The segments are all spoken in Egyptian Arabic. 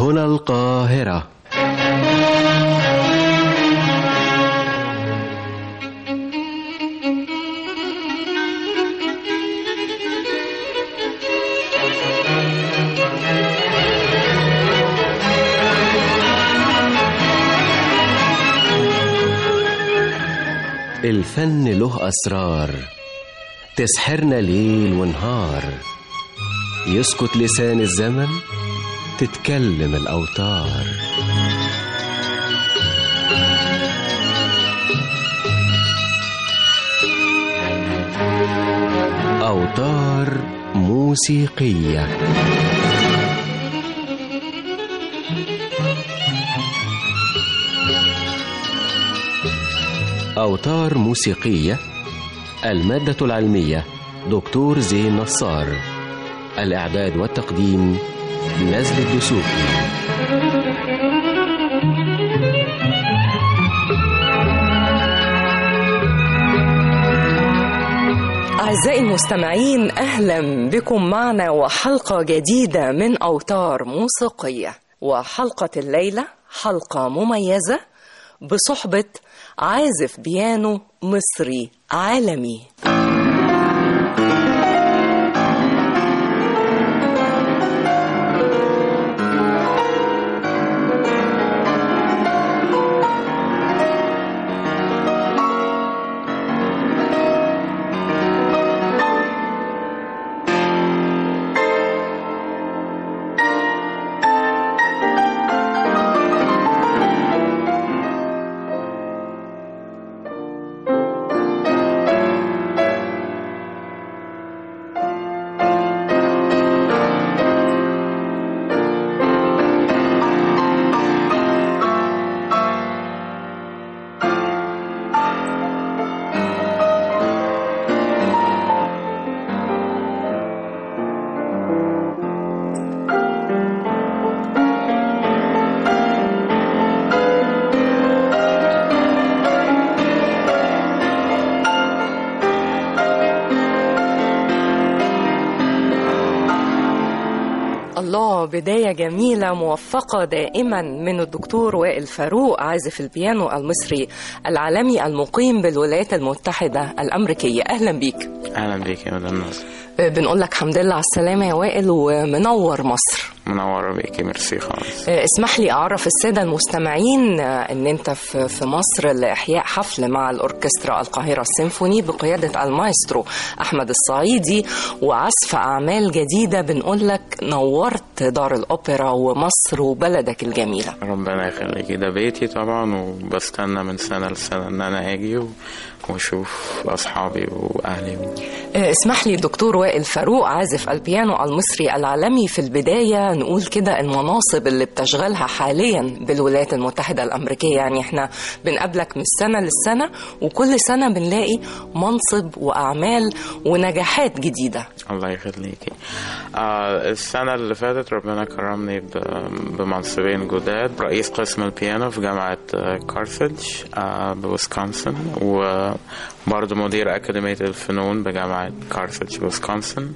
هنا القاهرة الفن له أسرار تسحرنا ليل ونهار يسكت لسان الزمن تتكلم الأوتار أوتار موسيقية أوتار موسيقية المادة العلمية دكتور زين نصار الإعداد والتقديم نزل الدسوقي أعزائي المستمعين أهلا بكم معنا وحلقة جديدة من أوتار موسيقية وحلقة الليلة حلقة مميزة بصحبة عازف بيانو مصري عالمي الله بداية جميلة موفقة دائما من الدكتور وائل فاروق عازف البيانو المصري العالمي المقيم بالولايات المتحدة الأمريكية أهلا بيك اهلا بيك يا مدام ناصر بنقول لك حمد لله على السلامة يا وائل ومنور مصر منوره بيكي ميرسي خالص اسمح لي أعرف السادة المستمعين أن أنت في في مصر لإحياء حفل مع الأوركسترا القاهرة السيمفوني بقيادة المايسترو أحمد الصعيدي وعزف أعمال جديدة بنقول لك نورت دار الأوبرا ومصر وبلدك الجميلة ربنا يخليكي ده بيتي طبعا وبستنى من سنه لسنه ان انا اجي و- واشوف اصحابي واهلي اسمح لي دكتور وائل فاروق عازف البيانو المصري العالمي في البداية نقول كده المناصب اللي بتشغلها حاليا بالولايات المتحدة الأمريكية يعني احنا بنقابلك من السنة للسنة وكل سنة بنلاقي منصب وأعمال ونجاحات جديدة الله يخليكي آه السنة اللي فاتت ربنا كرمني ب- بمنصبين جداد رئيس قسم البيانو في جامعة آه، كارثج آه بويسكونسن وبرضه مدير أكاديمية الفنون بجامعة كارثج بويسكونسن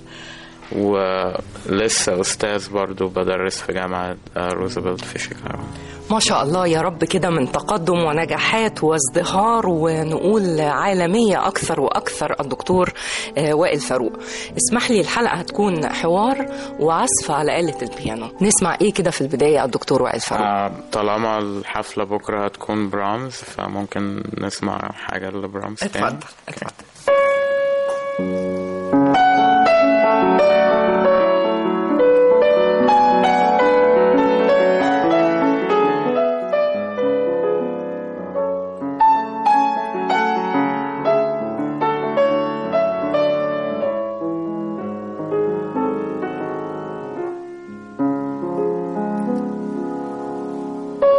ولسه أستاذ برضه بدرس في جامعة آه، روزفلت في شيكاغو ما شاء الله يا رب كده من تقدم ونجاحات وازدهار ونقول عالمية أكثر وأكثر الدكتور آه، وائل فاروق اسمح لي الحلقة هتكون حوار وعزف على آلة البيانو نسمع إيه كده في البداية الدكتور وائل فاروق آه طالما الحفلة بكرة هتكون برامز فممكن نسمع حاجة لبرامز تاني اتفضل اتفضل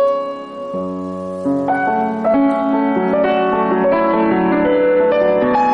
Thank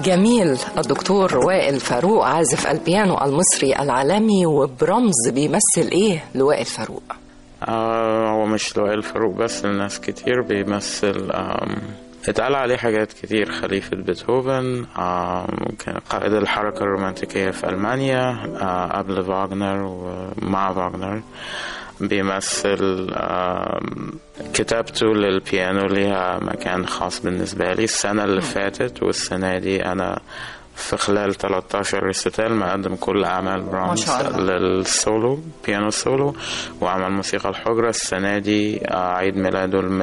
جميل الدكتور وائل فاروق عازف البيانو المصري العالمي وبرمز بيمثل ايه لوائل فاروق آه هو مش لوائل فاروق بس الناس كتير بيمثل آم، اتقال عليه حاجات كتير خليفة بيتهوفن آم، كان قائد الحركة الرومانتيكية في ألمانيا آه، قبل فاغنر ومع فاغنر بيمثل آم، كتابته للبيانو ليها مكان خاص بالنسبة لي السنة اللي فاتت والسنة دي أنا في خلال 13 ريسيتال مقدم كل أعمال برامز شاء الله. للسولو بيانو سولو وعمل موسيقى الحجرة السنة دي آه، عيد ميلاده ال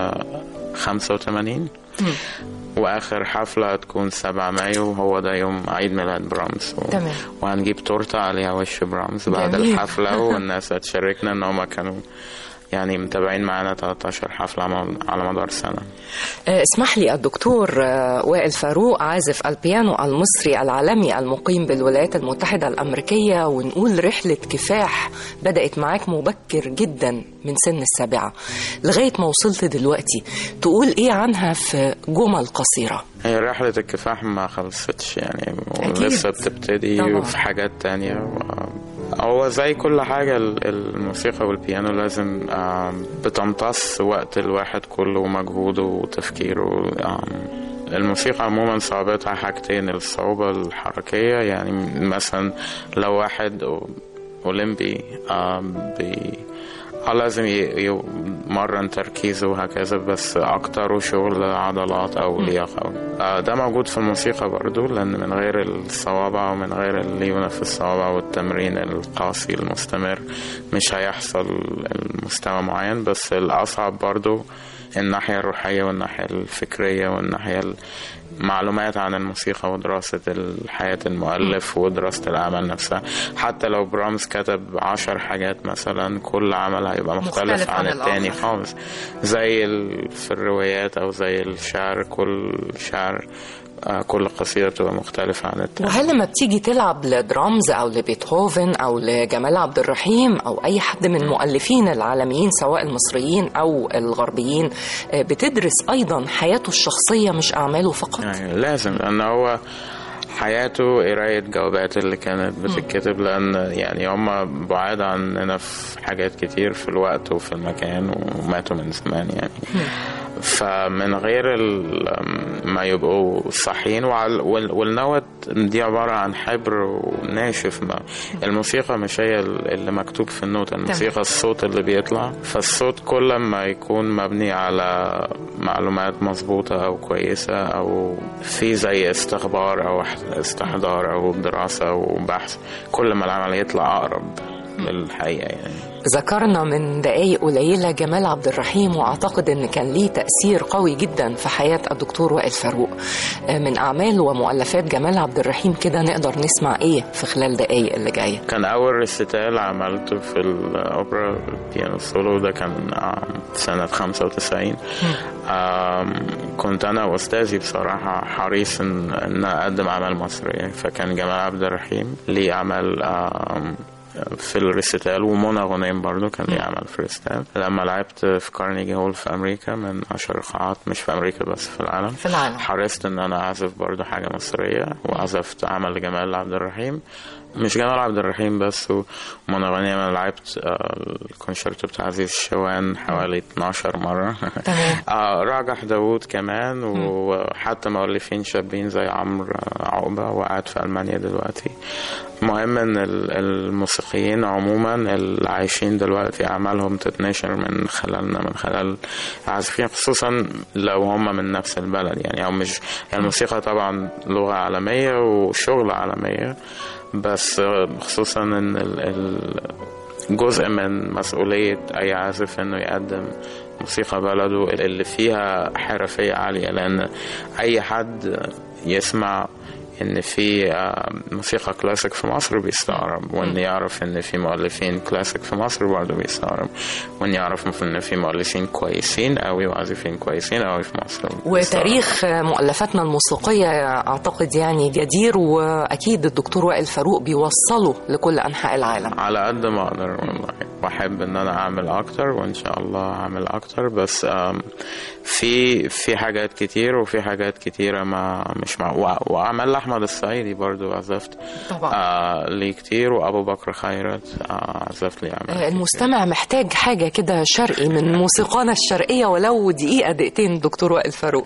185 واخر حفلة تكون 7 مايو هو ده يوم عيد ميلاد برامز و... تمام. وهنجيب تورتة عليها وش برامز بعد جميل. الحفلة والناس هتشاركنا ان هما كانوا يعني متابعين معانا 13 حفلة على- على مدار سنة آه، اسمح لي الدكتور آه، وائل فاروق عازف البيانو المصري العالمي المقيم بالولايات المتحدة الأمريكية ونقول رحلة كفاح بدأت معاك مبكر جدا من سن السابعة لغاية ما وصلت دلوقتي تقول إيه عنها في جمل قصيرة هي رحلة الكفاح ما خلصتش يعني أكيد. لسه بتبتدي طبعا. في حاجات تانية و... هو زي كل حاجة ال- الموسيقى والبيانو لازم آم، بتمتص وقت الواحد كله ومجهوده وتفكيره آم، الموسيقى عموما صعوبتها حاجتين الصعوبة الحركية يعني مثلا لو واحد أولمبي آم، بي اه لازم ي- يمرن تركيزه وهكذا بس اكتره شغل عضلات او لياقة آه ده موجود في الموسيقى برضو لان من غير الصوابع ومن غير الليونة في الصوابع والتمرين القاسي المستمر مش هيحصل المستوى معين بس الاصعب برضو الناحية الروحية والناحية الفكرية والناحية المعلومات عن الموسيقى ودراسة حياة المؤلف ودراسة الأعمال نفسها حتى لو برامز كتب عشر حاجات مثلا كل عمل هيبقى مختلف, مختلف عن, عن التاني الآخر. خالص زي ال... في الروايات أو زي الشعر كل شعر آه، كل قصيدة بتبقى مختلفة عن التاني وهل لما بتيجي تلعب لدرامز او لبيتهوفن او لجمال عبد الرحيم او اي حد من المؤلفين العالميين سواء المصريين او الغربيين آه، بتدرس ايضا حياته الشخصيه مش اعماله فقط يعني لازم لأن هو حياته قراية جوابات اللي كانت بتتكتب لأن يعني هم بعاد عننا في حاجات كتير في الوقت وفي المكان وماتوا من زمان يعني فمن غير ال- ما يبقوا صحيين وعل- وال- والنوت دي عبارة عن حبر وناشف ما الموسيقى مش هي اللي مكتوب في النوتة الموسيقى الصوت اللي بيطلع فالصوت كل ما يكون مبني على معلومات مظبوطة أو كويسة أو في زي استخبار أو استحضار أو دراسة وبحث كل ما العمل يطلع أقرب للحقيقة يعني ذكرنا من دقايق قليلة جمال عبد الرحيم وأعتقد أن كان ليه تأثير قوي جدا في حياة الدكتور وائل فاروق آه، من أعمال ومؤلفات جمال عبد الرحيم كده نقدر نسمع إيه في خلال دقايق اللي جاية كان أول ريسيتال عملته في الأوبرا بيانو سولو ده كان آم، سنة 95 آم، كنت أنا وأستاذي بصراحة حريص إن, إن أقدم أعمال مصرية فكان جمال عبد الرحيم ليه أعمال آم، في الريسيتال ومنى غنيم برضو كان ليه عمل في الريسيتال لما لعبت في كارنيجي هول في أمريكا من أشهر القاعات مش في أمريكا بس في العالم في العالم. حرصت إن أنا أعزف برضو حاجة مصرية وعزفت عمل لجمال عبد الرحيم مش جمال عبد الرحيم بس ومنى غنيم أنا لعبت آه، الكونشيرتو بتاع عزيز الشوان حوالي 12 مرة تمام. آه، راجح داوود كمان وحتى مؤلفين شابين زي عمرو عقبة وقاعد في ألمانيا دلوقتي مهم ان ال- الموسيقيين عموما اللي عايشين دلوقتي اعمالهم تتنشر من خلالنا من خلال العازفين خصوصا لو هم من نفس البلد يعني او مش يعني الموسيقى طبعا لغة عالمية وشغل عالمية بس خصوصا ان ال- ال- جزء من مسؤولية أي عازف إنه يقدم موسيقى بلده اللي فيها حرفية عالية لأن أي حد يسمع إن في آه، موسيقى كلاسيك في مصر بيستغرب وإن يعرف إن في مؤلفين كلاسيك في مصر برضه بيستغرب وإن يعرف إن في مؤلفين كويسين أوي وعازفين كويسين أوي في مصر بيستغرب. وتاريخ مؤلفاتنا الموسيقية أعتقد يعني جدير وأكيد الدكتور وائل فاروق بيوصله لكل أنحاء العالم على قد ما أقدر والله واحب ان انا اعمل اكتر وان شاء الله اعمل اكتر بس آم، في في حاجات كتير وفي حاجات كتيرة ما مش مع وع- وعمل احمد الصعيدي برضو عزفت طبعا. آه ليه كتير وابو بكر خيرت آه عزفت لي اعمال المستمع محتاج حاجة كده شرقي من موسيقانا الشرقية ولو دقيقة دقيقتين دكتور وائل فاروق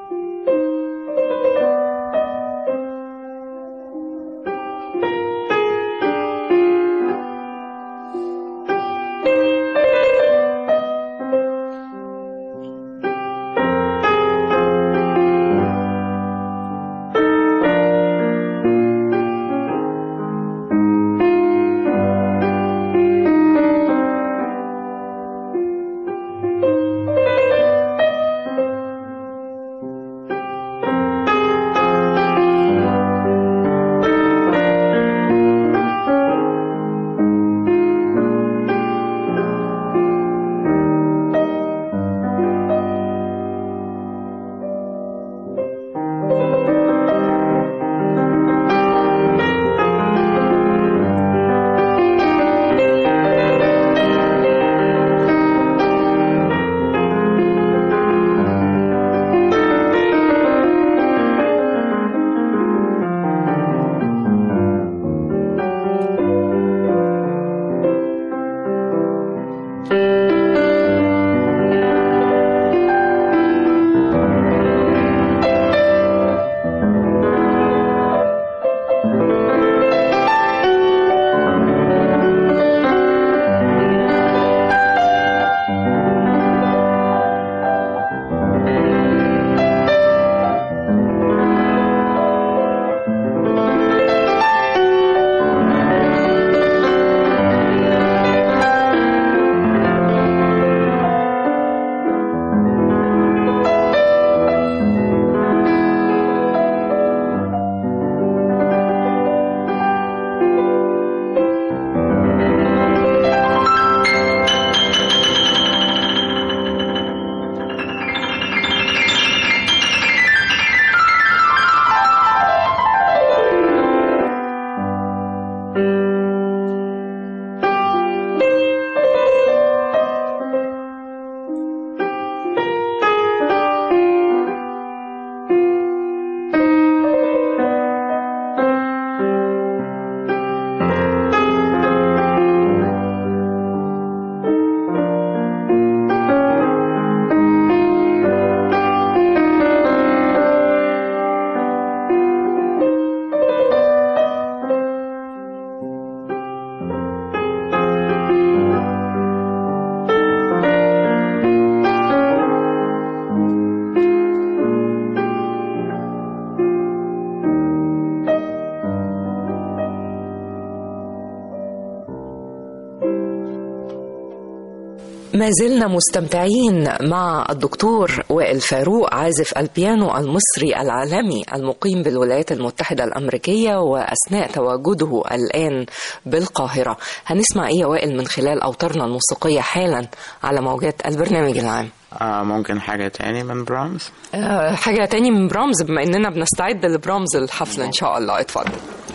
ما زلنا مستمتعين مع الدكتور وائل فاروق عازف البيانو المصري العالمي المقيم بالولايات المتحدة الأمريكية وأثناء تواجده الآن بالقاهرة هنسمع إيه يا وائل من خلال أوتارنا الموسيقية حالا على موجات البرنامج العام آه ممكن حاجة تاني من برامز آه، حاجة تاني من برامز بما إننا بنستعد لبرامز الحفل إن شاء الله اتفضل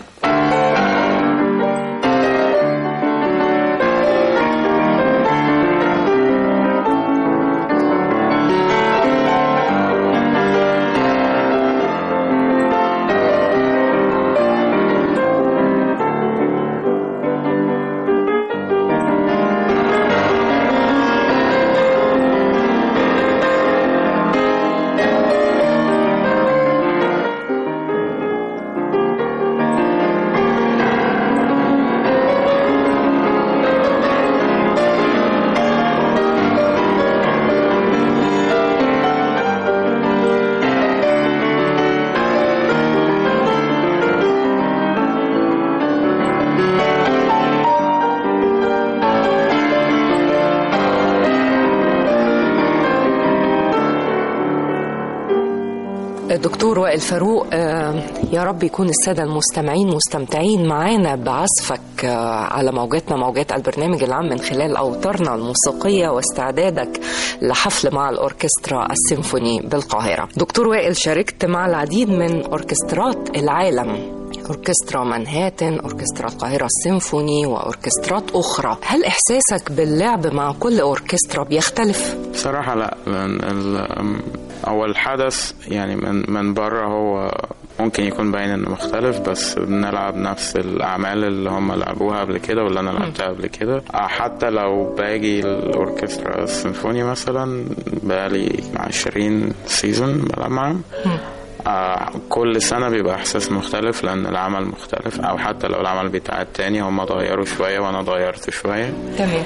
دكتور وائل فاروق آه، يا رب يكون السادة المستمعين مستمتعين معانا بعزفك آه، على موجاتنا موجات البرنامج العام من خلال أوتارنا الموسيقية واستعدادك لحفل مع الأوركسترا السيمفوني بالقاهرة دكتور وائل شاركت مع العديد من أوركسترات العالم أوركسترا مانهاتن أوركسترا القاهرة السيمفوني وأوركسترات أخرى هل إحساسك باللعب مع كل أوركسترا بيختلف؟ بصراحة لا لأن ال- أول حدث يعني من من بره هو ممكن يكون باين انه مختلف بس بنلعب نفس الاعمال اللي هم لعبوها قبل كده واللي انا لعبتها قبل كده آه، حتى لو باجي الاوركسترا السيمفوني مثلا بقالي 20 سيزون بلعب معاهم آه كل سنة بيبقى إحساس مختلف لأن العمل مختلف أو حتى لو العمل بتاع التاني هم غيروا شوية وأنا غيرت شوية تمام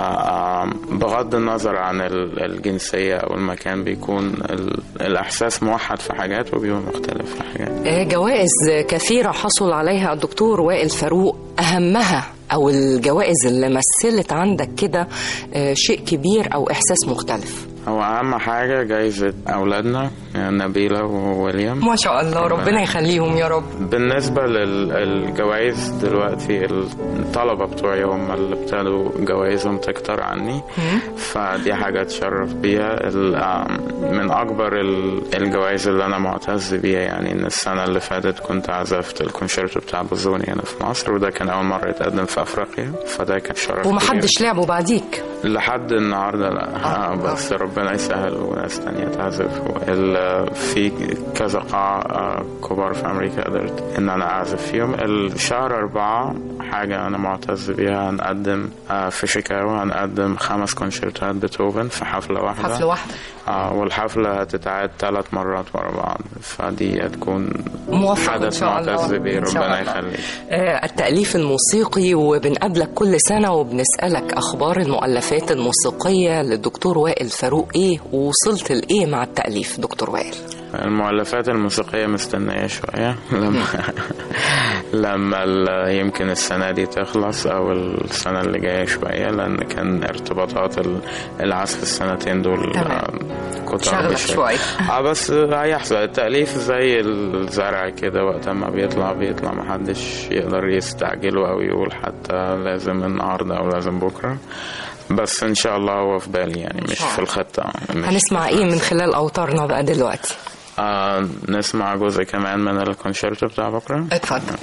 فبغض النظر عن ال- الجنسية أو المكان بيكون ال- الإحساس موحد في حاجات وبيكون مختلف في حاجات جوائز كثيرة حصل عليها الدكتور وائل فاروق أهمها أو الجوائز اللي مثلت عندك كده آه، شيء كبير أو إحساس مختلف هو أهم حاجة جايزة أولادنا يعني نبيلة وويليام ما شاء الله ربنا يخليهم يا رب بالنسبة للجوائز دلوقتي الطلبة بتوعي هم اللي ابتدوا جوائزهم تكتر عني فدي حاجة اتشرف بيها ال- آم، من أكبر ال- الجوائز اللي أنا معتز بيها يعني إن السنة اللي فاتت كنت عزفت الكونشيرتو بتاع بوزوني هنا في مصر وده كان أول مرة يتقدم في أفريقيا فده كان شرف كبير. ومحدش لعبه بعديك لحد النهارده لا آه بس ربنا يسهل وناس تانية تعزف ال- في كذا قاعة آه، كبار في أمريكا قدرت إن أنا أعزف فيهم الشهر أربعة حاجة أنا معتز بيها هنقدم آه، في شيكاغو هنقدم خمس كونشيرتات بيتهوفن في حفلة واحدة حفلة واحدة آه والحفلة هتتعاد ثلاث مرات ورا بعض فدي هتكون موفق إن حدث شاء الله. معتز بيه إن شاء ربنا الله. يخليك آه، التأليف الموسيقي وبنقابلك كل سنة وبنسألك أخبار المؤلفات الموسيقية للدكتور وائل فاروق إيه ووصلت لإيه مع التأليف دكتور وائل المؤلفات الموسيقية مستنية شوية لما لما ال- يمكن السنة دي تخلص أو السنة اللي جاية شوية لأن كان ارتباطات ال- العزف السنتين دول تمام. آه، كتر شغلك بشكل- شوية. اه بس هيحصل التأليف زي الزرع كده وقت ما بيطلع بيطلع محدش يقدر يستعجله أو يقول حتى لازم النهاردة أو لازم بكرة بس إن شاء الله هو في بالي يعني مش شاء في الله. الخطة مش هنسمع إيه من خلال أوتارنا بقى دلوقتي آه نسمع جزء كمان من الكونشيرتو بتاع بكرة اتفضل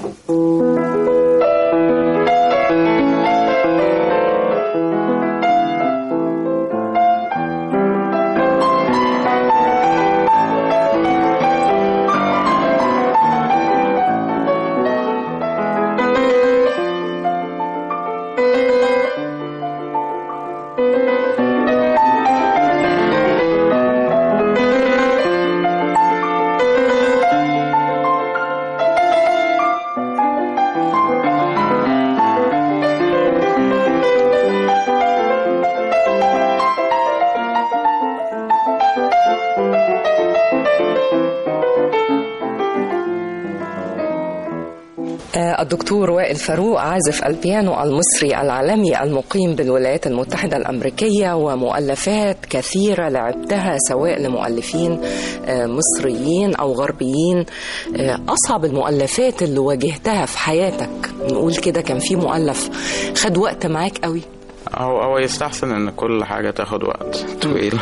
آه، الدكتور وائل فاروق عازف البيانو المصري العالمي المقيم بالولايات المتحدة الأمريكية ومؤلفات كثيرة لعبتها سواء لمؤلفين آه، مصريين أو غربيين آه، أصعب المؤلفات اللي واجهتها في حياتك نقول كده كان في مؤلف خد وقت معاك قوي هو هو يستحسن ان كل حاجة تاخد وقت طويل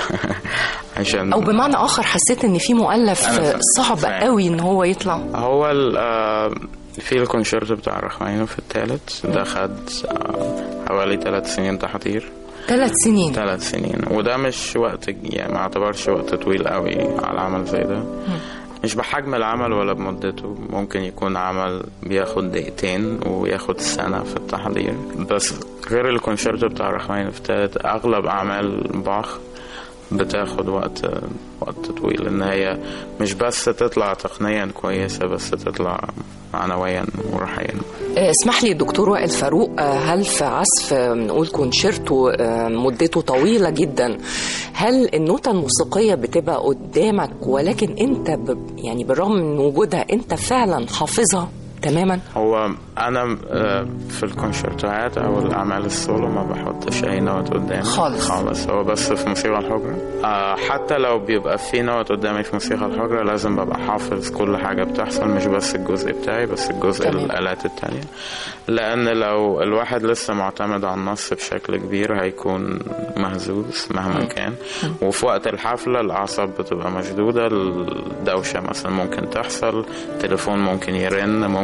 عشان أو بمعنى آخر حسيت إن في مؤلف أنا آه، فاهم. صعب فاهم. قوي إن هو يطلع هو ال- آه، في الكونشيرتو بتاع رخماينوف الثالث ده خد آه، حوالي ثلاث سنين تحضير ثلاث سنين ثلاث سنين وده مش وقت يعني ما اعتبرش وقت طويل قوي على عمل زي ده مش بحجم العمل ولا بمدته ممكن يكون عمل بياخد دقيقتين وياخد سنة في التحضير بس غير الكونشيرتو بتاع رحمين التالت أغلب أعمال باخ بتاخد وقت وقت طويل إن هي مش بس تطلع تقنيا كويسة بس تطلع معنويا وروحيا آه، اسمح لي دكتور وائل فاروق آه، هل في عزف آه، نقول كونشيرتو آه، مدته طويلة جدا هل النوتة الموسيقية بتبقى قدامك ولكن انت ب... يعني بالرغم من وجودها انت فعلا حافظها تماما هو انا آه، في الكونشيرتوهات او الاعمال السولو ما بحطش اي نوت قدامي خالص. خالص هو بس في موسيقى الحجره آه، حتى لو بيبقى في نوت قدامي في موسيقى الحجره لازم ببقى حافظ كل حاجه بتحصل مش بس الجزء بتاعي بس الجزء تمام. الالات التانية لان لو الواحد لسه معتمد على النص بشكل كبير هيكون مهزوز مهما كان وفي وقت الحفله الاعصاب بتبقى مشدوده الدوشه مثلا ممكن تحصل تليفون ممكن يرن ممكن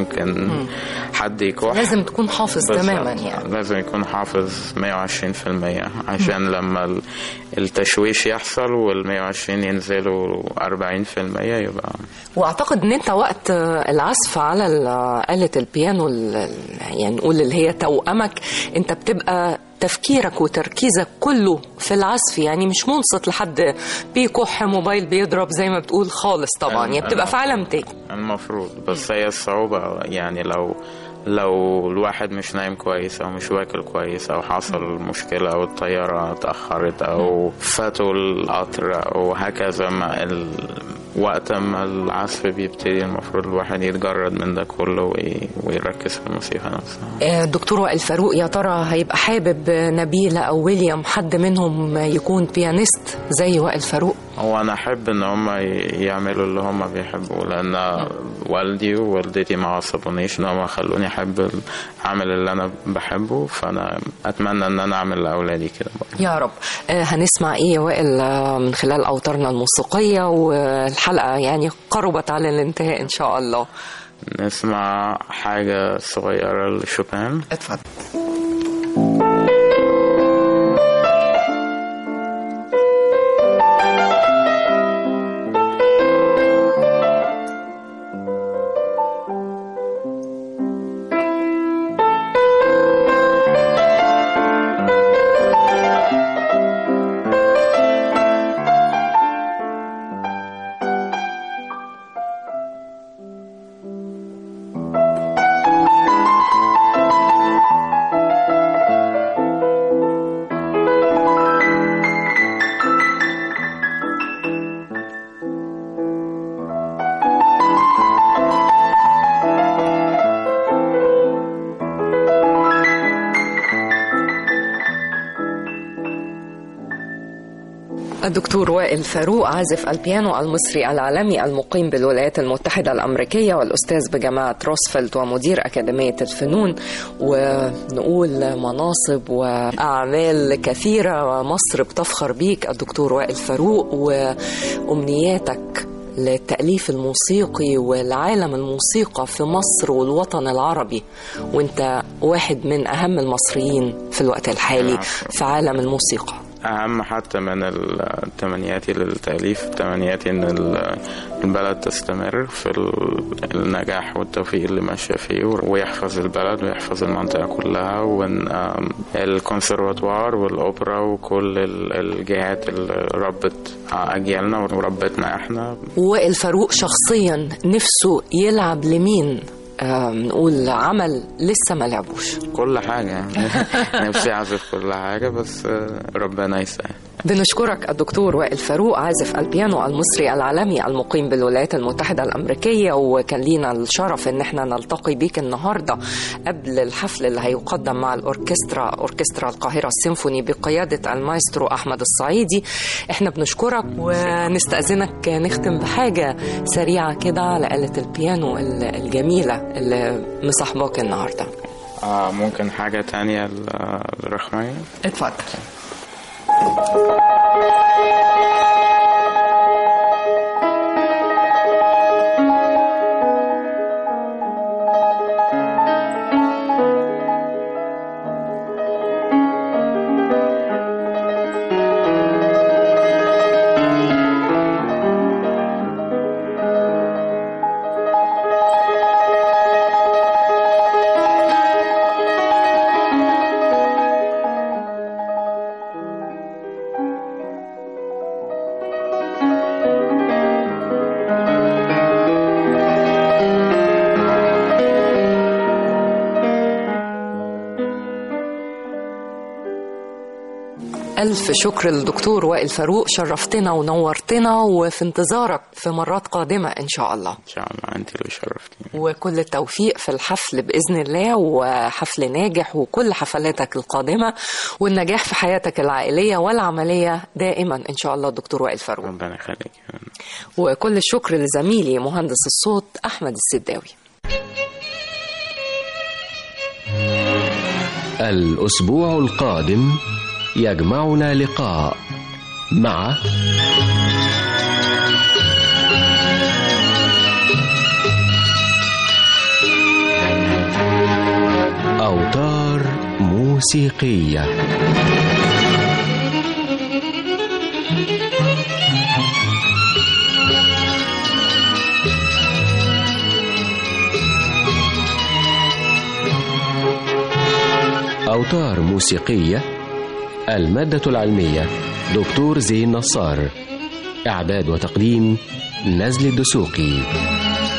ممكن حد يكح لازم تكون حافظ بالظبط. تماما يعني لازم يكون حافظ 120% عشان لما ال- التشويش يحصل وال 120 ينزلوا 40% يبقى واعتقد ان انت وقت العزف على ال- آلة البيانو ال- يعني نقول اللي هي توأمك انت بتبقى تفكيرك وتركيزك كله في العزف يعني مش منصت لحد بيكح موبايل بيضرب زي ما بتقول خالص طبعا يعني بتبقى في عالم تاني المفروض بس هي الصعوبة يعني لو لو الواحد مش نايم كويس او مش واكل كويس او حصل مشكلة او الطيارة اتأخرت او فاتوا القطر او هكذا ما ال... وقت ما العزف بيبتدي المفروض الواحد يتجرد من ده كله وي... ويركز في الموسيقى نفسها آه، دكتور وائل فاروق يا ترى هيبقى حابب نبيلة أو ويليام حد منهم يكون بيانيست زي وائل فاروق هو انا احب ان هم يعملوا اللي هم بيحبوه لان والدي ووالدتي ما عصبونيش ان هم خلوني احب اعمل اللي انا بحبه فانا اتمنى ان انا اعمل لاولادي كده برضه يا رب آه، هنسمع ايه يا وائل آه، من خلال اوتارنا الموسيقيه والحلقه يعني قربت على الانتهاء ان شاء الله نسمع حاجة صغيرة لشوبان اتفضل الدكتور وائل فاروق عازف البيانو المصري العالمي المقيم بالولايات المتحدة الأمريكية والأستاذ بجامعة روزفلت ومدير أكاديمية الفنون ونقول مناصب وأعمال كثيرة مصر بتفخر بيك الدكتور وائل فاروق وأمنياتك للتأليف الموسيقي والعالم الموسيقى في مصر والوطن العربي وانت واحد من أهم المصريين في الوقت الحالي في عالم الموسيقى أهم حتى من التمنياتي للتأليف تمنياتي إن ال- البلد تستمر في ال- النجاح والتوفيق اللي ماشية فيه ويحفظ البلد ويحفظ المنطقة كلها وإن آم، الكونسرفاتوار والأوبرا وكل ال- الجهات اللي ربت أجيالنا وربتنا إحنا وائل فاروق شخصيا نفسه يلعب لمين آه، نقول عمل لسه ما لعبوش كل حاجة يعني نفسي أعزف كل حاجة بس آه، ربنا يسهل بنشكرك الدكتور وائل فاروق عازف البيانو المصري العالمي المقيم بالولايات المتحدة الأمريكية وكان لينا الشرف ان احنا نلتقي بيك النهاردة قبل الحفل اللي هيقدم مع الأوركسترا أوركسترا القاهرة السيمفوني بقيادة المايسترو أحمد الصعيدي احنا بنشكرك ونستأذنك نختم بحاجة سريعة كده على آلة البيانو ال- الجميلة اللي مصاحباك النهاردة آه ممكن حاجة تانية ل- لرخمية اتفضل ألف شكر للدكتور وائل فاروق شرفتنا ونورتنا وفي انتظارك في مرات قادمة إن شاء الله إن شاء الله أنت اللي شرفتيني وكل التوفيق في الحفل بإذن الله وحفل ناجح وكل حفلاتك القادمة والنجاح في حياتك العائلية والعملية دائما إن شاء الله دكتور وائل فاروق ربنا يخليك وكل الشكر لزميلي مهندس الصوت أحمد السداوي الأسبوع القادم يجمعنا لقاء مع أوتار موسيقية أوتار موسيقية المادة العلمية دكتور زين نصار إعداد وتقديم نزل الدسوقي